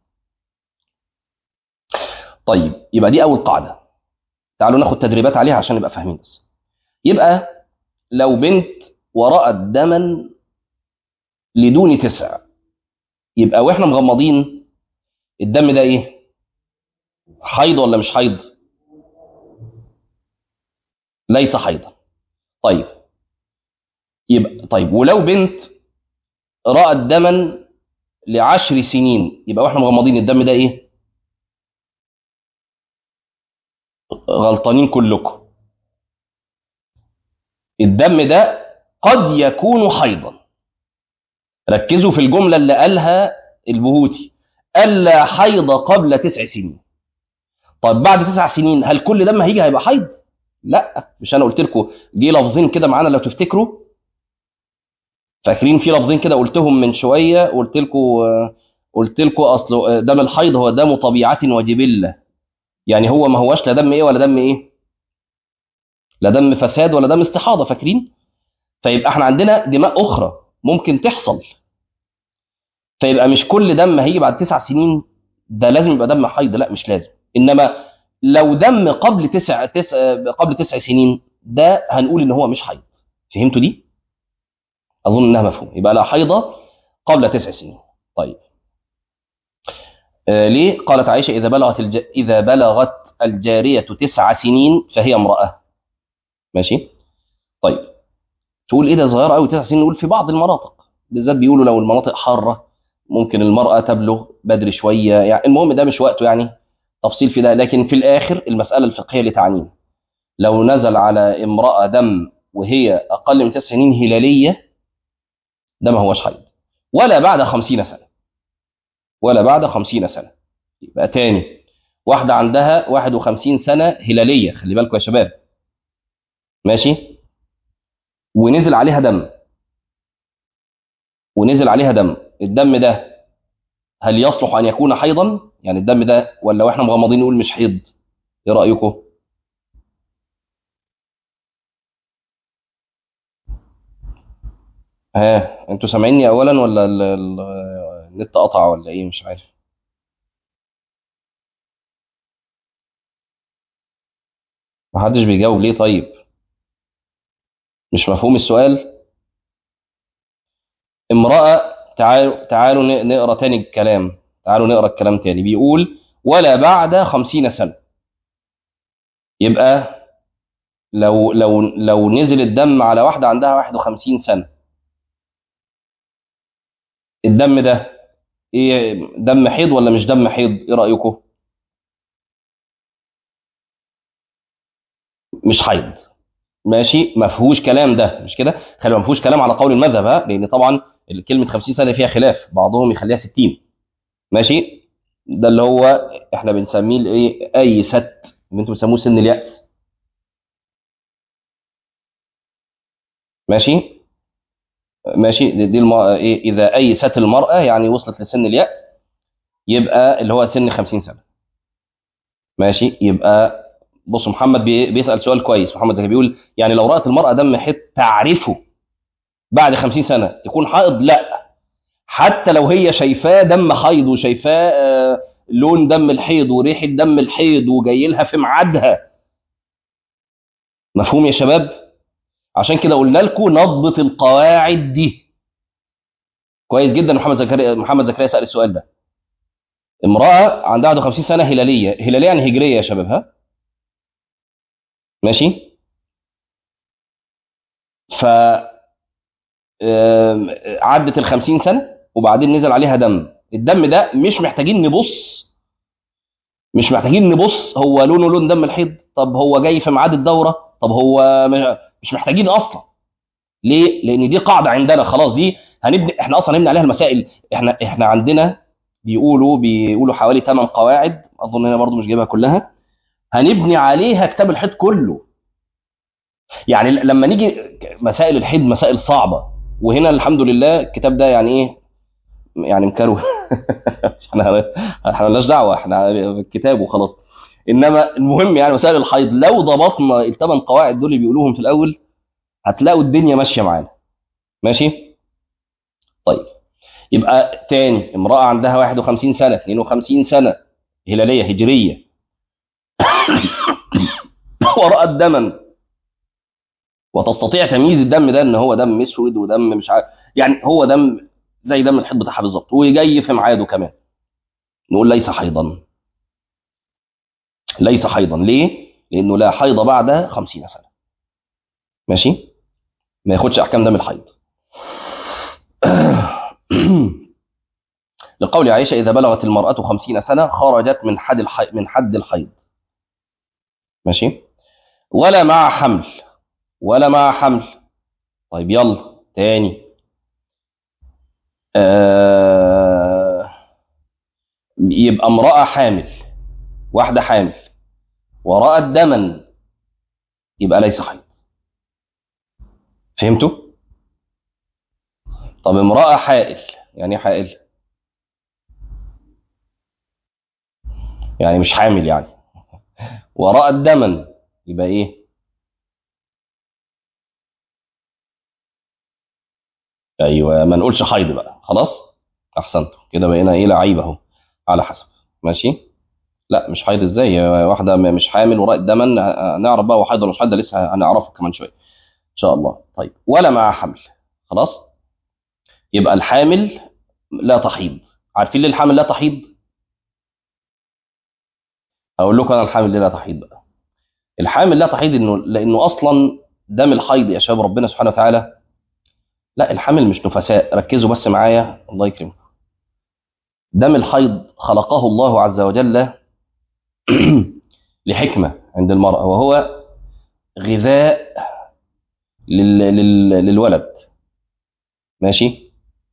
طيب يبقى دي اول قاعده تعالوا ناخد تدريبات عليها عشان نبقى فاهمين بس يبقى لو بنت ورأت دما لدون تسع يبقى واحنا مغمضين الدم ده ايه حيض ولا مش حيض ليس حيضا طيب يبقى طيب ولو بنت رأت دما لعشر سنين يبقى واحنا مغمضين الدم ده ايه غلطانين كلكم الدم ده قد يكون حيضا ركزوا في الجملة اللي قالها البهوتي ألا حيض قبل تسع سنين طيب بعد تسع سنين هل كل دم هيجي هيبقى حيض لا مش انا قلت لكم جه لفظين كده معانا لو تفتكروا فاكرين في لفظين كده قلتهم من شويه قلت لكم قلت لكم اصل دم الحيض هو دم طبيعه وجبله يعني هو ما هوش لا دم ايه ولا دم ايه لا دم فساد ولا دم استحاضه فاكرين فيبقى احنا عندنا دماء اخرى ممكن تحصل فيبقى مش كل دم هيجي بعد تسع سنين ده لازم يبقى دم حيض لا مش لازم انما لو دم قبل تسع, تسع قبل تسع سنين ده هنقول ان هو مش حيض فهمتوا دي اظن انها مفهوم يبقى لا حيض قبل تسع سنين طيب آه ليه قالت عائشه اذا بلغت الج... اذا بلغت الجاريه تسع سنين فهي امراه ماشي طيب تقول ايه ده صغيره قوي تسع سنين نقول في بعض المناطق بالذات بيقولوا لو المناطق حاره ممكن المراه تبلغ بدري شويه يعني المهم ده مش وقته يعني تفصيل في ده لكن في الآخر المسألة الفقهية اللي تعنينا لو نزل على امرأة دم وهي أقل من تسع سنين هلالية ده ما هوش حيض ولا بعد خمسين سنة ولا بعد خمسين سنة يبقى تاني واحدة عندها واحد وخمسين سنة هلالية خلي بالكم يا شباب ماشي ونزل عليها دم ونزل عليها دم الدم ده هل يصلح أن يكون حيضا يعني الدم ده ولا واحنا مغمضين نقول مش حيض ايه رايكم ها انتوا سامعيني اولا ولا ال- ال- النت قطع ولا ايه مش عارف محدش بيجاوب ليه طيب مش مفهوم السؤال امرأة تعالوا تعالوا ن- نقرا تاني الكلام تعالوا نقرا الكلام تاني بيقول ولا بعد خمسين سنة يبقى لو لو لو نزل الدم على واحدة عندها 51 سنة الدم ده ايه دم حيض ولا مش دم حيض ايه رأيكم مش حيض ماشي ما فيهوش كلام ده مش كده خلي ما فيهوش كلام على قول المذهب ها لان طبعا كلمه 50 سنه فيها خلاف بعضهم يخليها 60 ماشي ده اللي هو احنا بنسميه الايه اي ست اللي انتم بتسموه سن الياس ماشي ماشي دي, دي الم... إيه اذا ايست المراه يعني وصلت لسن الياس يبقى اللي هو سن 50 سنه ماشي يبقى بص محمد بي... بيسال سؤال كويس محمد زكي بيقول يعني لو رات المراه دم حيض تعرفه بعد 50 سنه تكون حائض لا حتى لو هي شايفاه دم حيض وشايفاه آه لون دم الحيض وريحه دم الحيض وجاي لها في ميعادها مفهوم يا شباب عشان كده قلنا لكم نضبط القواعد دي كويس جدا محمد زكريا محمد زكريا سال السؤال ده امراه عندها 51 سنه هلاليه هلاليه يعني هجريه يا شباب ها ماشي ف عدت ال 50 سنه وبعدين نزل عليها دم الدم ده مش محتاجين نبص مش محتاجين نبص هو لونه لون دم الحيض طب هو جاي في ميعاد الدوره طب هو مش محتاجين اصلا ليه لان دي قاعده عندنا خلاص دي هنبني احنا اصلا هنبني عليها المسائل احنا احنا عندنا بيقولوا بيقولوا حوالي 8 قواعد اظن انا برضو مش جايبها كلها هنبني عليها كتاب الحيض كله يعني لما نيجي مسائل الحيض مسائل صعبه وهنا الحمد لله الكتاب ده يعني ايه يعني مكروه احنا احنا مالناش دعوه احنا الكتاب وخلاص انما المهم يعني مسائل الحيض لو ضبطنا الثمان قواعد دول اللي بيقولوهم في الاول هتلاقوا الدنيا ماشيه معانا ماشي طيب يبقى تاني امراه عندها 51 سنه 52 سنه هلاليه هجريه ورأت دما وتستطيع تمييز الدم ده ان هو دم اسود ودم مش عارف يعني هو دم زي دم الحيض بتاعها بالظبط وجاي في ميعاده كمان نقول ليس حيضا ليس حيضا ليه؟ لانه لا حيض بعد خمسين سنه ماشي؟ ما ياخدش احكام دم الحيض لقول عائشه اذا بلغت المراه خمسين سنه خرجت من حد الحيض من حد الحيض ماشي؟ ولا مع حمل ولا مع حمل طيب يلا تاني آه يبقى امرأة حامل واحدة حامل ورأت دما يبقى ليس حيض فهمتوا؟ طب امرأة حائل يعني ايه حائل؟ يعني مش حامل يعني ورأت دما يبقى ايه؟ ايوه ما نقولش حيض بقى خلاص احسنتوا كده بقينا ايه لعيبه اهو على حسب ماشي لا مش حيض ازاي واحده مش حامل ورأت دما نعرف بقى هو حيض ولا مش حيض لسه هنعرفه كمان شويه ان شاء الله طيب ولا مع حمل خلاص يبقى الحامل لا تحيض عارفين ليه الحامل لا تحيض اقول لكم انا الحامل ليه لا تحيض بقى الحامل لا تحيض انه لانه اصلا دم الحيض يا شباب ربنا سبحانه وتعالى لا الحمل مش نفساء ركزوا بس معايا الله يكرمكم دم الحيض خلقه الله عز وجل لحكمة عند المرأة وهو غذاء لل... لل... للولد ماشي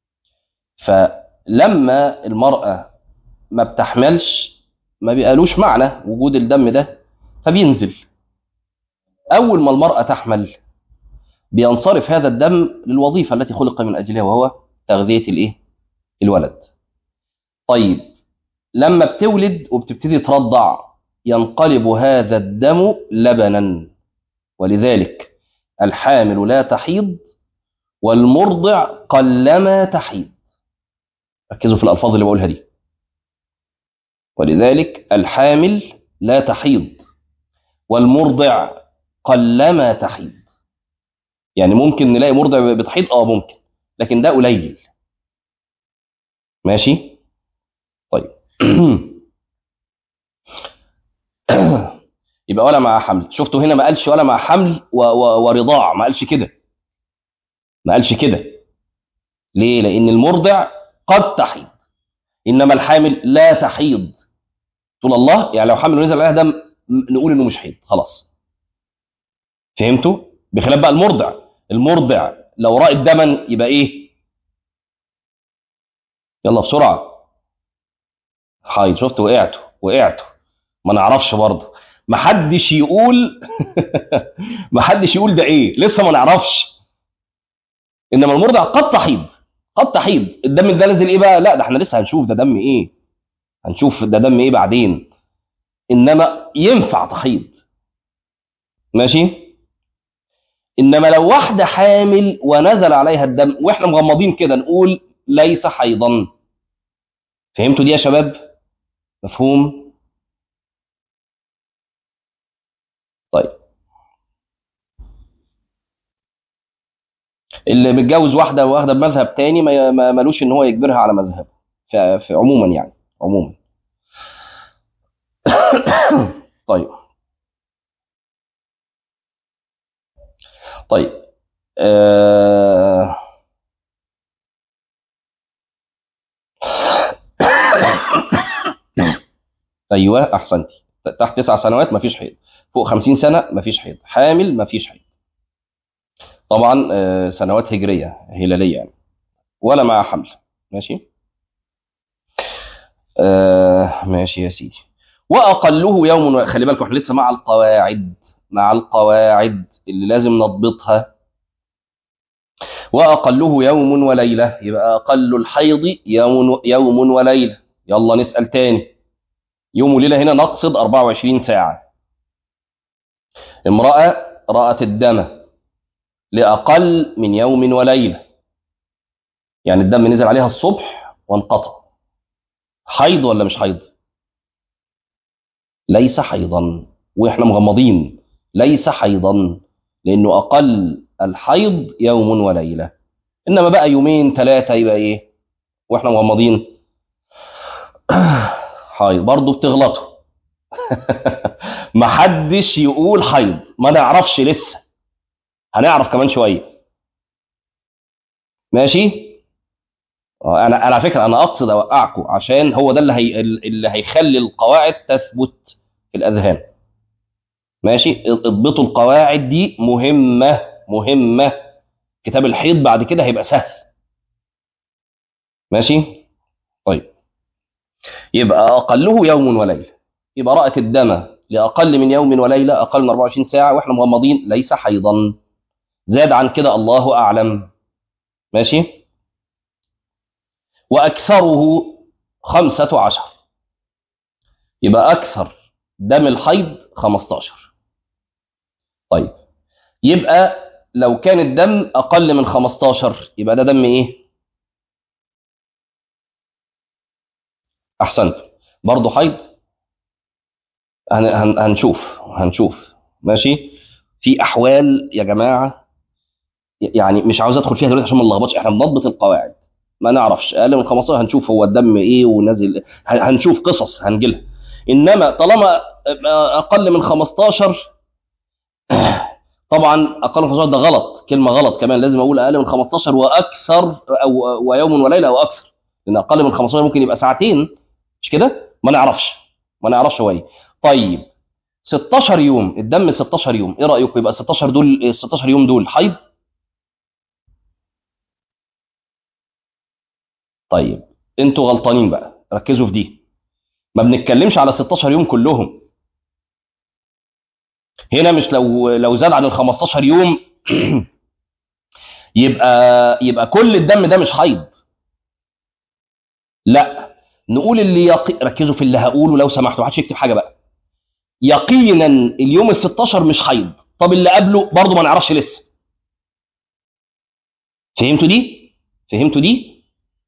فلما المرأة ما بتحملش ما بيقالوش معنى وجود الدم ده فبينزل أول ما المرأة تحمل بينصرف هذا الدم للوظيفة التي خلق من أجلها وهو تغذية الإيه؟ الولد طيب لما بتولد وبتبتدي ترضع ينقلب هذا الدم لبنا ولذلك الحامل لا تحيض والمرضع قلما تحيض ركزوا في الألفاظ اللي بقولها دي ولذلك الحامل لا تحيض والمرضع قلما تحيض يعني ممكن نلاقي مرضع بتحيض اه ممكن لكن ده قليل ماشي طيب يبقى ولا مع حمل شفتوا هنا ما قالش ولا مع حمل و و ورضاع ما قالش كده ما قالش كده ليه لان المرضع قد تحيض انما الحامل لا تحيض طول الله يعني لو حمل ونزل عليها دم نقول انه مش حيض خلاص فهمتوا بخلاف بقى المرضع المرضع لو رأت دما يبقى ايه يلا بسرعه حايض شفت وقعتوا وقعتوا ما نعرفش برضه ما حدش يقول ما حدش يقول ده ايه لسه ما نعرفش انما المرضع قد تحيض قد تحيض الدم ده نازل ايه بقى لا ده احنا لسه هنشوف ده دم ايه هنشوف ده دم ايه بعدين انما ينفع تحيض ماشي انما لو واحده حامل ونزل عليها الدم واحنا مغمضين كده نقول ليس حيضا فهمتوا دي يا شباب مفهوم طيب اللي متجوز واحده واخده بمذهب تاني ما ما- ملوش ان هو يجبرها على مذهبه ف- في عموما يعني عموما طيب طيب آه... ايوه احسنتي تحت تسع سنوات مفيش حيض فوق خمسين سنه مفيش حيض حامل مفيش حيض طبعا آه، سنوات هجريه هلاليه يعني ولا مع حمل ماشي آه ماشي يا سيدي واقله يوم و- خلي بالكم احنا لسه مع القواعد مع القواعد اللي لازم نضبطها واقله يوم وليله يبقى اقل الحيض يوم يوم وليله يلا نسال تاني يوم وليله هنا نقصد 24 ساعه امراه رات الدم لاقل من يوم وليله يعني الدم نزل عليها الصبح وانقطع حيض ولا مش حيض ليس حيضا واحنا مغمضين ليس حيضا لانه اقل الحيض يوم وليله انما بقى يومين ثلاثه يبقى ايه واحنا مغمضين حيض برضه بتغلطوا محدش يقول حيض ما نعرفش لسه هنعرف كمان شويه ماشي آه، انا انا على فكره انا اقصد اوقعكم عشان هو ده اللي هي اللي هيخلي القواعد تثبت في الاذهان ماشي اضبطوا القواعد دي مهمه مهمه كتاب الحيض بعد كده هيبقى سهل ماشي طيب يبقى اقله يوم وليله يبقى رأت الدم لاقل من يوم وليله اقل من 24 ساعه واحنا مغمضين ليس حيضا زاد عن كده الله اعلم ماشي واكثره خمسة عشر يبقى اكثر دم الحيض 15 طيب يبقى لو كان الدم اقل من 15 يبقى ده دم ايه احسنت برضه حيض هن هن هنشوف هنشوف ماشي في احوال يا جماعه يعني مش عاوز ادخل فيها دلوقتي عشان ما نلخبطش احنا بنضبط القواعد ما نعرفش اقل من 15 هنشوف هو الدم ايه ونازل هن- هنشوف قصص هنجيلها انما طالما اقل من 15 طبعا اقل من 15 ده غلط كلمه غلط كمان لازم اقول اقل من 15 واكثر او ويوم وليله او اكثر لان اقل من 15 ممكن يبقى ساعتين مش كده ما نعرفش ما نعرفش هو ايه طيب 16 يوم الدم 16 يوم ايه رايكم يبقى 16 دول ال 16 يوم دول حيض طيب انتوا غلطانين بقى ركزوا في دي ما بنتكلمش على 16 يوم كلهم هنا مش لو لو زاد عن ال 15 يوم يبقى يبقى كل الدم ده مش حيض لا نقول اللي يقي... ركزوا في اللي هقوله لو سمحتوا محدش يكتب حاجه بقى يقينا اليوم ال 16 مش حيض طب اللي قبله برضه ما نعرفش لسه فهمتوا دي فهمتوا دي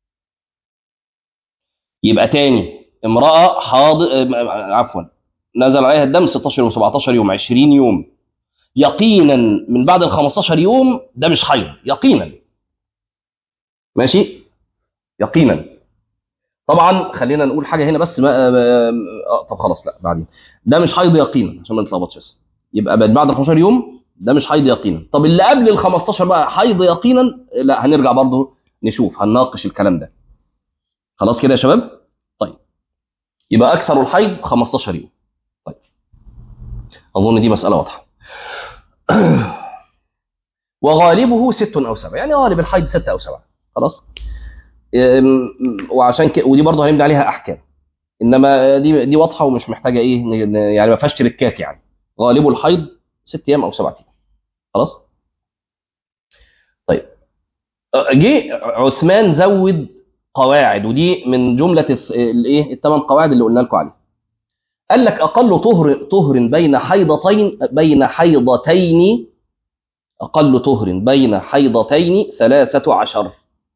يبقى تاني امراه حاضر عفوا نزل عليها الدم 16 يوم 17 يوم 20 يوم يقينا من بعد ال 15 يوم ده مش حيض يقينا ماشي يقينا طبعا خلينا نقول حاجه هنا بس ما آه طب خلاص لا بعدين ده مش حيض يقينا عشان ما نتلخبطش بس يبقى بعد ال 15 يوم ده مش حيض يقينا طب اللي قبل ال 15 بقى حيض يقينا لا هنرجع برضه نشوف هنناقش الكلام ده خلاص كده يا شباب طيب يبقى اكثر الحيض 15 يوم طيب اظن دي مساله واضحه وغالبه ست او سبع يعني غالب الحيض ستة او سبعة خلاص أم، وعشان كده ودي برضه هنبني عليها احكام انما دي دي واضحه ومش محتاجه ايه ن- ن- يعني ما فيهاش تريكات يعني غالبه الحيض ست ايام او سبعة ايام خلاص طيب أه، جه عثمان زود قواعد ودي من جمله الس- الايه الثمان قواعد اللي قلنا لكم عليها قال لك اقل طهر طهر بين حيضتين بين حيضتين اقل طهر بين حيضتين ثلاثه عشر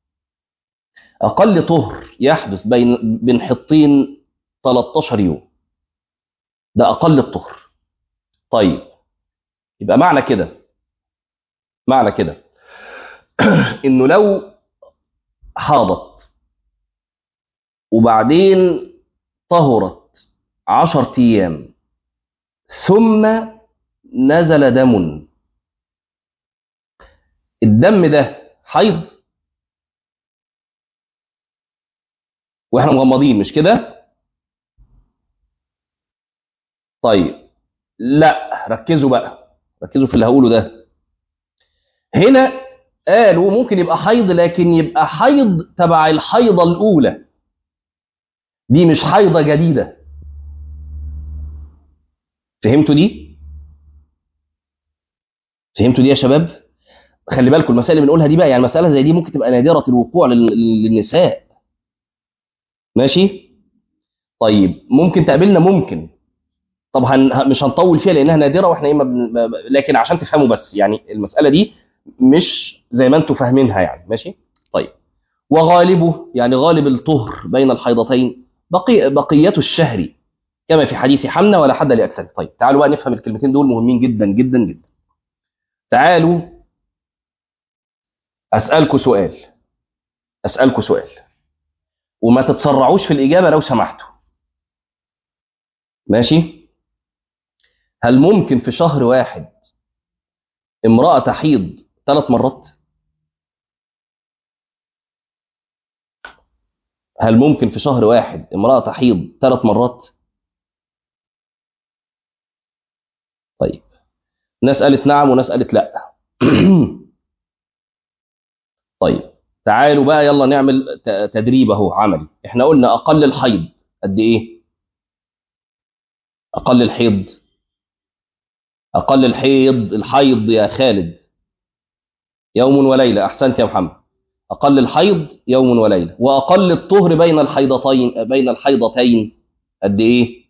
اقل طهر يحدث بين بين حطين 13 يوم ده اقل الطهر طيب يبقى معنى كده معنى كده انه لو حاضت وبعدين طهرت عشرة ايام ثم نزل دم الدم ده حيض واحنا مغمضين مش كده طيب لا ركزوا بقى ركزوا في اللي هقوله ده هنا قالوا ممكن يبقى حيض لكن يبقى حيض تبع الحيضة الأولى دي مش حيضة جديدة فهمتوا دي؟ فهمتوا دي يا شباب؟ خلي بالكم المسائل اللي بنقولها دي بقى يعني مسألة زي دي ممكن تبقى نادرة الوقوع لل- للنساء ماشي؟ طيب ممكن تقابلنا ممكن طب هن... مش هنطول فيها لانها نادره واحنا ايه ما بن... ما- لكن عشان تفهموا بس يعني المساله دي مش زي ما انتم فاهمينها يعني ماشي طيب وغالبه يعني غالب الطهر بين الحيضتين بقي بقيه الشهر كما في حديث حمنا ولا حد لاكثر طيب تعالوا بقى نفهم الكلمتين دول مهمين جدا جدا جدا تعالوا اسالكم سؤال اسالكم سؤال وما تتسرعوش في الاجابه لو سمحتوا ماشي هل ممكن في شهر واحد امرأة تحيض ثلاث مرات؟ هل ممكن في شهر واحد امرأة تحيض ثلاث مرات؟ طيب ناس قالت نعم وناس قالت لا طيب تعالوا بقى يلا نعمل ت- تدريب اهو عملي احنا قلنا اقل الحيض قد ايه اقل الحيض اقل الحيض الحيض يا خالد يوم وليله احسنت يا محمد اقل الحيض يوم وليله واقل الطهر بين الحيضتين بين الحيضتين قد ايه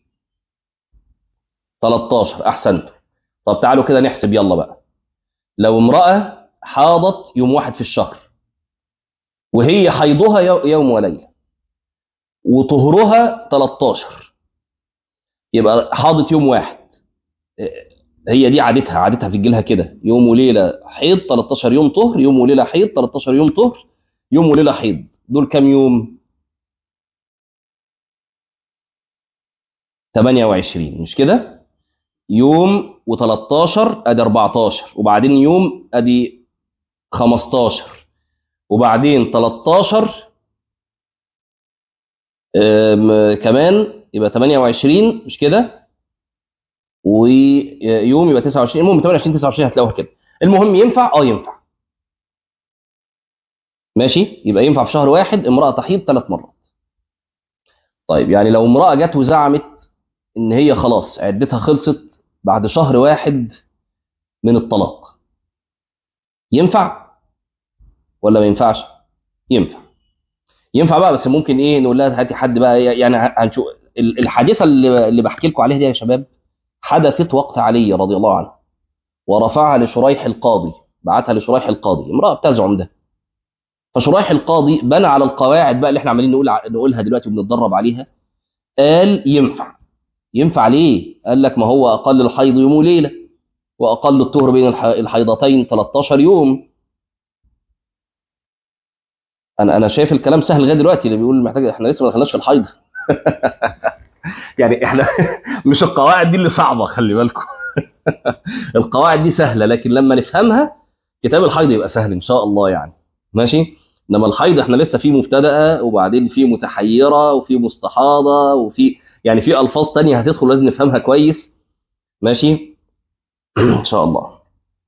13 احسنت طب تعالوا كده نحسب يلا بقى لو امراه حاضت يوم واحد في الشهر وهي حيضها يو- يوم وليله وطهرها 13 يبقى حاضت يوم واحد هي دي عادتها عادتها في جيلها كده يوم وليله حيض 13 يوم طهر يوم وليله حيض 13 يوم طهر يوم وليله حيض دول كام يوم 28 مش كده يوم و13 ادي 14 وبعدين يوم ادي 15 وبعدين 13 أم، كمان يبقى 28 مش كده ويوم يبقى 29 المهم 28 29 هتلاقوها كده المهم ينفع اه ينفع ماشي يبقى ينفع في شهر واحد امرأة تحيض ثلاث مرات طيب يعني لو امرأة جت وزعمت ان هي خلاص عدتها خلصت بعد شهر واحد من الطلاق ينفع ولا ما ينفعش ينفع ينفع بقى بس ممكن ايه نقول لها هاتي حد بقى يعني هنشوف ال- الحادثه اللي اللي بحكي لكم عليها دي يا شباب حدثت وقت علي رضي الله عنه ورفعها لشريح القاضي بعتها لشريح القاضي امراه بتزعم ده فشريح القاضي بنى على القواعد بقى اللي احنا عمالين نقول ع- نقولها دلوقتي وبنتدرب عليها قال ينفع ينفع ليه قال لك ما هو اقل الحيض يوم وليله واقل الطهر بين الح- الحيضتين 13 يوم انا انا شايف الكلام سهل لغايه دلوقتي اللي بيقول محتاج احنا لسه ما دخلناش في الحيض يعني احنا مش القواعد دي اللي صعبه خلي بالكم القواعد دي سهله لكن لما نفهمها كتاب الحيض يبقى سهل ان شاء الله يعني ماشي انما الحيض احنا لسه في مبتدأة وبعدين في متحيرة وفي مستحاضة وفي يعني في الفاظ تانية هتدخل لازم نفهمها كويس ماشي ان شاء الله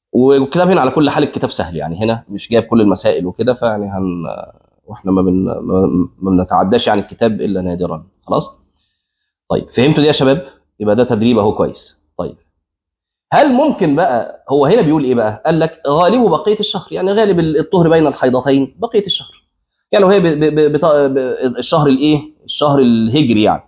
والكتاب هنا على كل حال الكتاب سهل يعني هنا مش جايب كل المسائل وكده فيعني هن واحنا ما, بن... ما بنتعداش يعني الكتاب الا نادرا خلاص طيب فهمتوا دي يا شباب يبقى ده تدريب اهو كويس طيب هل ممكن بقى هو هنا بيقول ايه بقى قال لك غالب بقيه الشهر يعني غالب الطهر بين الحيضتين بقيه الشهر يعني وهي ب... ب... ب... بط... ب... الشهر الايه الشهر الهجري يعني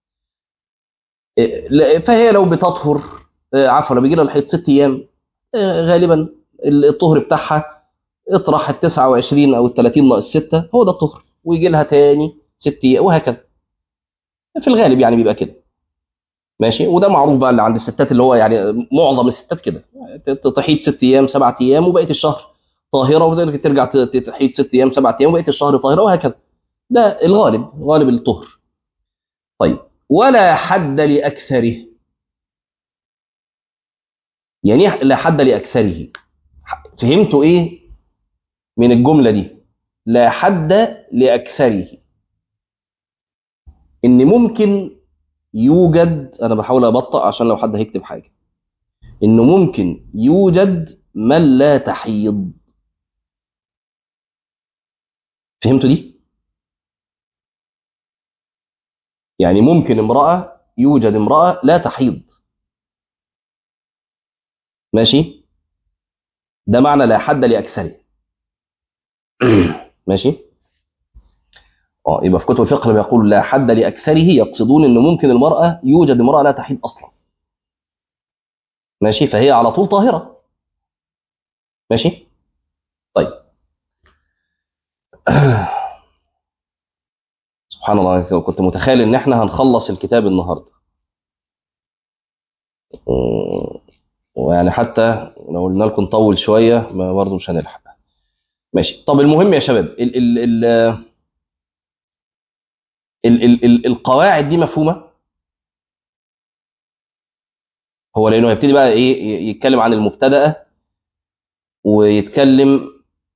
فهي لو بتطهر عفوا لو بيجي لها الحيض ست ايام غالبا الطهر بتاعها اطرح ال 29 او ال 30 ناقص 6 هو ده الطهر ويجي لها تاني ست ايام وهكذا في الغالب يعني بيبقى كده ماشي وده معروف بقى اللي عند الستات اللي هو يعني معظم الستات كده تحيض ست ايام سبع ايام وبقيه الشهر طاهره وذلك ترجع تحيض ست ايام سبع ايام وبقيه الشهر طاهره وهكذا ده الغالب غالب الطهر طيب ولا حد لاكثره يعني لا حد لاكثره فهمتوا ايه من الجمله دي لا حد لاكثره ان ممكن يوجد انا بحاول ابطأ عشان لو حد هيكتب حاجه انه ممكن يوجد من لا تحيض فهمتوا دي يعني ممكن امراه يوجد امراه لا تحيض ماشي ده معنى لا حد لاكثره ماشي اه يبقى في كتب الفقه لما يقول لا حد لاكثره يقصدون انه ممكن المراه يوجد امراه لا تحيض اصلا ماشي فهي على طول طاهره ماشي طيب سبحان الله كنت متخيل ان احنا هنخلص الكتاب النهارده ويعني حتى لو قلنا لكم نطول شويه ما برضه مش هنلحق ماشي طب المهم يا شباب ال ال ال ال ال ال القواعد دي مفهومه هو لانه هيبتدي بقى ايه يتكلم عن المبتدأ ويتكلم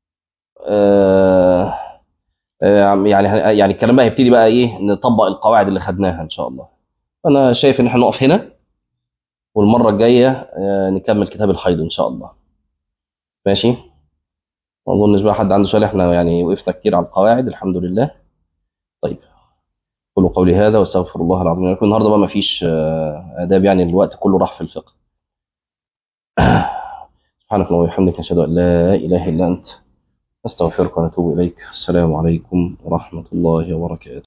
آه آه يعني يعني الكلام بقى هيبتدي بقى ايه نطبق القواعد اللي خدناها ان شاء الله انا شايف ان احنا نقف هنا والمره الجايه آه نكمل كتاب الحيض ان شاء الله ماشي ما اظنش بقى حد عنده سؤال احنا يعني وقفنا كتير على القواعد الحمد لله طيب قولوا قولي هذا واستغفر الله العظيم لكم النهارده بقى ما فيش اداب يعني الوقت كله راح في الفقه سبحانك اللهم وبحمدك نشهد ان لا اله الا انت نستغفرك ونتوب اليك السلام عليكم ورحمه الله وبركاته